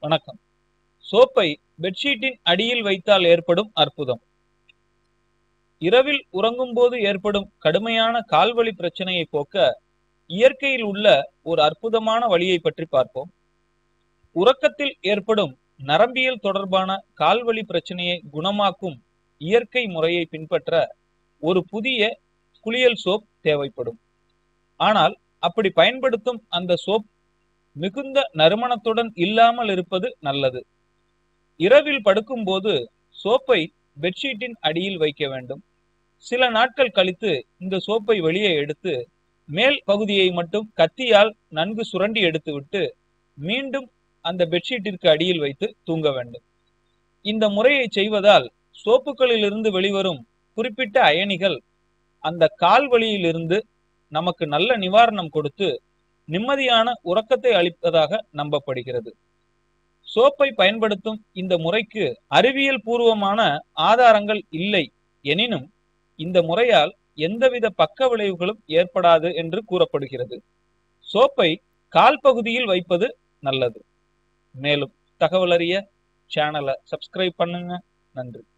வணக்கம் சோப்பை பெட்ஷீட்டின் அடியில் வைத்தால் ஏற்படும் அற்புதம் இரவில் உறங்கும் போது ஏற்படும் கடுமையான கால்வலி பிரச்சனையை போக்க இயற்கையில் உள்ள ஒரு அற்புதமான வழியை பற்றி பார்ப்போம் உறக்கத்தில் ஏற்படும் நரம்பியல் தொடர்பான கால்வலி பிரச்சனையை குணமாக்கும் இயற்கை முறையை பின்பற்ற ஒரு புதிய குளியல் சோப் தேவைப்படும் ஆனால் அப்படி பயன்படுத்தும் அந்த சோப் மிகுந்த நறுமணத்துடன் இல்லாமல் இருப்பது நல்லது இரவில் படுக்கும்போது சோப்பை பெட்ஷீட்டின் அடியில் வைக்க வேண்டும் சில நாட்கள் கழித்து இந்த சோப்பை வெளியே எடுத்து மேல் பகுதியை மட்டும் கத்தியால் நன்கு சுரண்டி எடுத்துவிட்டு மீண்டும் அந்த பெட்ஷீட்டிற்கு அடியில் வைத்து தூங்க வேண்டும் இந்த முறையை செய்வதால் சோப்புகளிலிருந்து வெளிவரும் குறிப்பிட்ட அயனிகள் அந்த கால் வலியிலிருந்து நமக்கு நல்ல நிவாரணம் கொடுத்து நிம்மதியான உறக்கத்தை அளிப்பதாக நம்பப்படுகிறது சோப்பை பயன்படுத்தும் இந்த முறைக்கு அறிவியல் பூர்வமான ஆதாரங்கள் இல்லை எனினும் இந்த முறையால் எந்தவித பக்க விளைவுகளும் ஏற்படாது என்று கூறப்படுகிறது சோப்பை கால் பகுதியில் வைப்பது நல்லது மேலும் தகவல் அறிய சேனலை சப்ஸ்கிரைப் பண்ணுங்க நன்றி